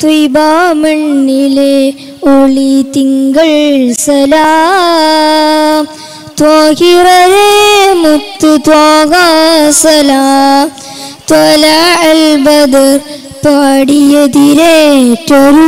ത്വയ്ബ മണ്ണിലെ ഒളി തിങ്കൾ സലാം ത്വാഹിറരെ മുത്തു ത്വാഹാ സലാം ത്വല അൽ ബദർ പാടിയതിരേറ്റൊരു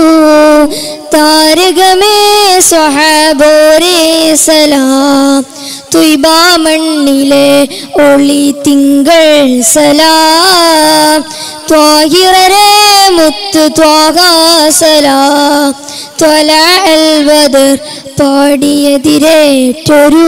താരകമേ സ്വഹാബോരേ സലാം തുയ്ബ മണ്ണിലെ ഒളി തിങ്കൾ സലാം ത്വാഹിറരെ മുത്ത് ത്വാഹാ സലാം ത്വല അൽ ബദർ പാടിയതിരേറ്റൊരു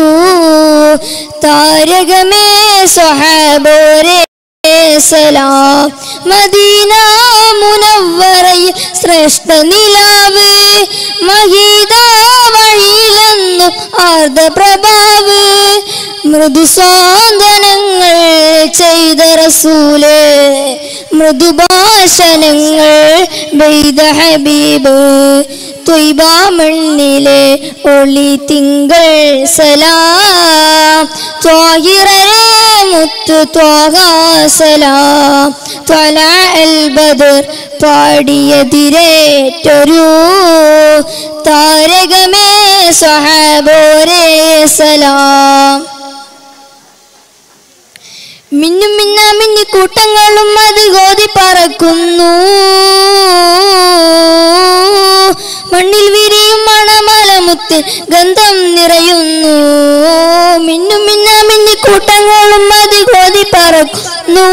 താരകമേ സ്വഹാബോരേ സലാം മദീന മുനവ്വറയിൽ ശ്രേഷ്ഠ നിലാവ് മഹീദ വഴിയിലെന്നും ആർദ്ര പ്രഭാവ് മൃദുസ്വാന്തനങ്ങൾ ചെയ്ത റസൂല് മൃദുഭാഷണങ്ങൾ പെയ്ത ഹബീബ് ത്വയ്ബ മണ്ണിലെ ഒളി തിങ്കൾ സലാം ത്വാഹിറരെ മുത്തു ത്വാഹാ സലാം ത്വല അൽ ബദർ പാടിയതിരേറ്റൊരു താരകമേ സ്വഹാബോരേ സലാം മിന്നും മിന്ന മിന്നി കൂട്ടങ്ങളും അത് ഗോതി പറക്കുന്നു മണ്ണിൽ വിരിയും മണമലമുത്ത് ഗന്ധം നിറയുന്നു മിന്നും മിന്ന മിന്നി കൂട്ടങ്ങളും അത് ഗോതി പറക്കുന്നു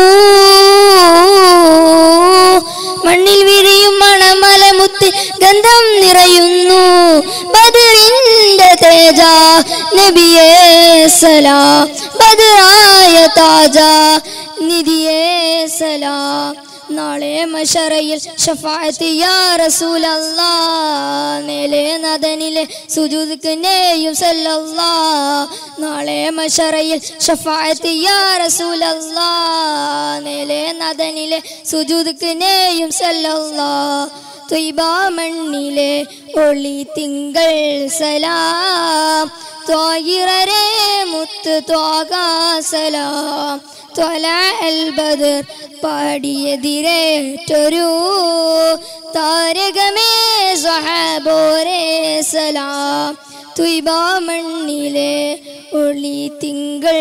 മണ്ണിൽ വിരിയും മണമലമുത്ത് ഗന്ധം നിറയുന്നു ബദറിന്റെ തേജ നബിയേ സലാം ബദറായ താജ നിധിയേ സലാം നാളെ മഷറയിൽ ഷഫാഅത്ത് യാ റസൂലല്ലാ നേലെ നദനിലെ സുജൂദിനെയും സല്ലല്ലാ നാളെ മഷറയിൽ ഷഫാഅത്ത് യാ റസൂലല്ലാ നേലെ നദനിലെ സുജൂദിനെയും സല്ലല്ലാ ത്വയ്ബ മണ്ണിലെ ഒളി തിങ്കൾ സലാം ത്വാഹിറരെ മുത്ത് ത്വാകാ സലാം ത്വല അൽ ബദർ പാടിയതിരേറ്റൊരു താരകമേ സഹാബോരേ സലാം ത്വയ്ബ മണ്ണിലെ ഒളി തിങ്കൾ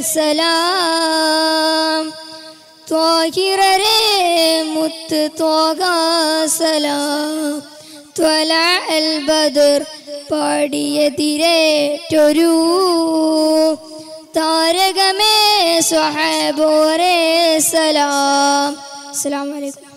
സലാം ത്വാഹിറരെ മുത്ത് ത്വാകാ സലാം ത്വല അൽ ബദർ പാടിയതിരേറ്റൊരു താരകമേ സ്വഹാബോരേ സലാം അസ്സലാമു അലൈക്കും